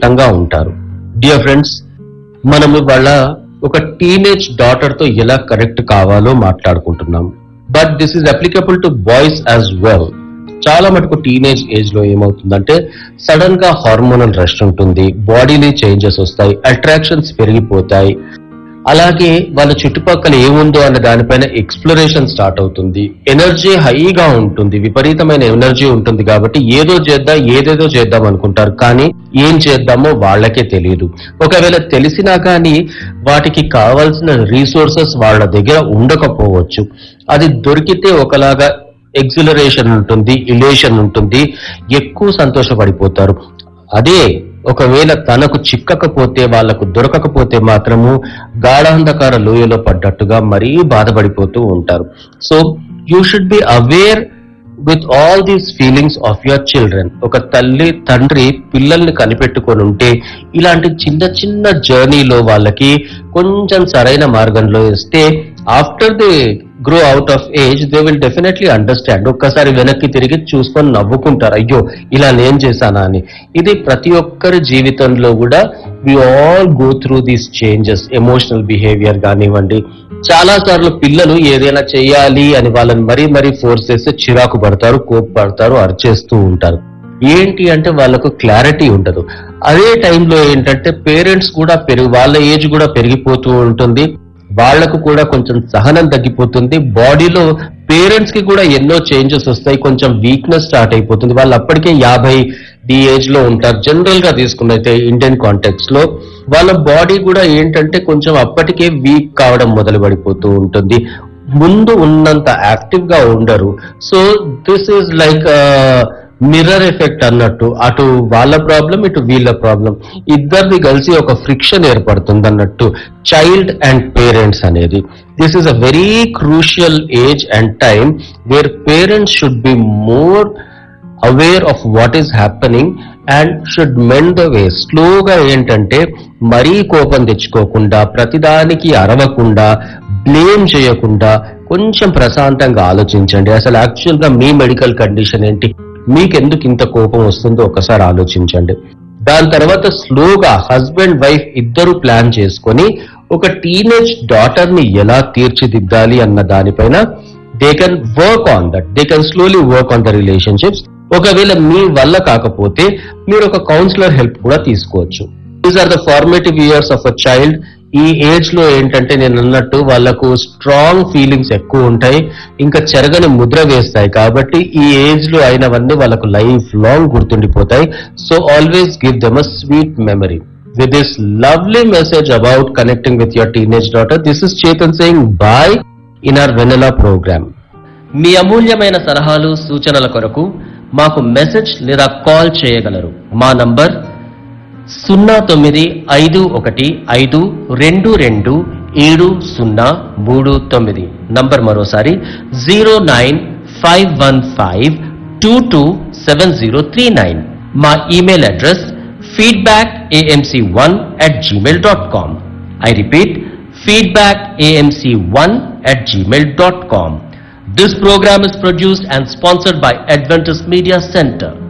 దట్టంగా ఉంటారు dear friends మనము వాళ్ళ ఒక టీనేజ్ డాటర్ తో ఎలా కరెక్ట్ కావాలో మాట్లాడుకుంటున్నాం but this is applicable to boys as well చాలా మటుకు టీనేజ్ ఏజ్ లో ఏమవుతుందంటే సడన్ గా హార్మోనల్ రష్ ఉంటుంది బాడీలో చేంజెస్ వస్తాయి అట్రాక్షన్స్ పెరిగిపోతాయి అలాగే వాళ్ళ చుట్టుపక్కల ఏముందో అన్న దానిపైన ఎక్స్ప్లోరేషన్ స్టార్ట్ అవుతుంది ఎనర్జీ హైగా ఉంటుంది విపరీతమైన ఎనర్జీ ఉంటుంది కాబట్టి ఏదో చేద్దాం ఏదేదో చేద్దాం అనుకుంటారు కానీ ఏం చేద్దామో వాళ్ళకే తెలియదు ఒకవేళ తెలిసినా కానీ వాటికి కావాల్సిన రీసోర్సెస్ వాళ్ళ దగ్గర ఉండకపోవచ్చు అది దొరికితే ఒకలాగా ఎగ్జిలరేషన్ ఉంటుంది ఇలేషన్ ఉంటుంది ఎక్కువ సంతోషపడిపోతారు అదే ఒకవేళ తనకు చిక్కకపోతే వాళ్లకు దొరకకపోతే మాత్రము గాఢాంధకార లోయలో పడ్డట్టుగా మరీ బాధపడిపోతూ ఉంటారు so you should be aware with all these feelings of your children ఒక తల్లి తండ్రి పిల్లల్ని కనిపెట్టుకొని ఉంటే ఇలాంటి చిన్న చిన్న జర్నీలో వాళ్ళకి కొంచెం సరైన మార్గంలో ఇస్తే after the grow out of age they will definitely understand ఒక్కసారి వెనక్కి తిరిగి చూసుకొని నవ్వుకుంటారు అయ్యో ఇలా నేను చేశానా అని ఇది ప్రతి ఒక్కరి జీవితంలో కూడా we all go through these changes emotional behaviour కానివ్వండి చాలా సార్లు పిల్లలు ఏదైనా చేయాలి అని వాళ్ళని మరీ మరీ ఫోర్స్ చేస్తే చిరాకు పడతారు కోప్పడతారు అరిచేస్తూ ఉంటారు ఏంటి అంటే వాళ్ళకు క్లారిటీ ఉండదు అదే టైంలో ఏంటంటే పేరెంట్స్ కూడా పెరుగు వాళ్ళ ఏజ్ కూడా పెరిగిపోతూ ఉంటుంది వాళ్లకు కూడా కొంచెం సహనం తగ్గిపోతుంది బాడీలో పేరెంట్స్ కి కూడా ఎన్నో చేంజెస్ వస్తాయి కొంచెం వీక్నెస్ స్టార్ట్ అయిపోతుంది వాళ్ళు అప్పటికే యాభై డి ఏజ్ లో ఉంటారు జనరల్ గా తీసుకున్నైతే ఇండియన్ కాంటెక్స్ లో వాళ్ళ బాడీ కూడా ఏంటంటే కొంచెం అప్పటికే వీక్ కావడం మొదలు పడిపోతూ ఉంటుంది ముందు ఉన్నంత యాక్టివ్ గా ఉండరు so this is like mirror effect అన్నట్టు అటు వాళ్ళ ప్రాబ్లం ఇటు వీళ్ళ ప్రాబ్లం ఇద్దరిది కలిసి ఒక ఫ్రిక్షన్ ఏర్పడుతుంది అన్నట్టు చైల్డ్ అండ్ పేరెంట్స్ అనేది this is a very crucial age and time where parents should be more aware of what is happening and should mend the way స్లోగా ఏంటంటే మరీ కోపం తెచ్చుకోకుండా ప్రతిదానికి అరవకుండా బ్లేమ్ చేయకుండా కొంచెం ప్రశాంతంగా ఆలోచించండి అసలు యాక్చువల్ గా మీ మెడికల్ కండిషన్ ఏంటి మీకెందుకు ఇంత కోపం వస్తుందో ఒకసారి ఆలోచించండి దాని తర్వాత స్లోగా హస్బెండ్ వైఫ్ ఇద్దరు ప్లాన్ చేసుకొని ఒక టీనేజ్ డాటర్ ని ఎలా తీర్చిదిద్దాలి అన్న దానిపైన they can work on that they can slowly work on the relationships ఒకవేళ మీ వల్ల కాకపోతే మీరు ఒక కౌన్సిలర్ హెల్ప్ కూడా తీసుకోవచ్చు these are the formative years of a child ఈ ఏజ్ లో ఏంటంటే నేను అన్నట్టు వాళ్ళకు స్ట్రాంగ్ ఫీలింగ్స్ ఎక్కువ ఉంటాయి ఇంకా చెరగని ముద్ర వేస్తాయి కాబట్టి ఈ ఏజ్ లో అయినవన్నీ వాళ్ళకు లైఫ్ లాంగ్ గుర్తుండిపోతాయి so always give them a sweet memory with this lovely message about connecting with your teenage daughter. This is Chetan saying bye in our vanilla program. మీ అమూల్యమైన సలహాలు సూచనల కొరకు మాకు మెసేజ్ లేదా కాల్ చేయగలరు మా నంబర్ సున్నా తొమ్మిది ఐదు ఒకటి ఐదు రెండు రెండు ఏడు సున్నా మూడు తొమ్మిది నంబర్ మరోసారి zero nine five one five two two seven zero three nine మా email address feedback AMC one at Gmail dot com I repeat feedback amc1 at gmail.com. This program is produced and sponsored by Adventist Media Center.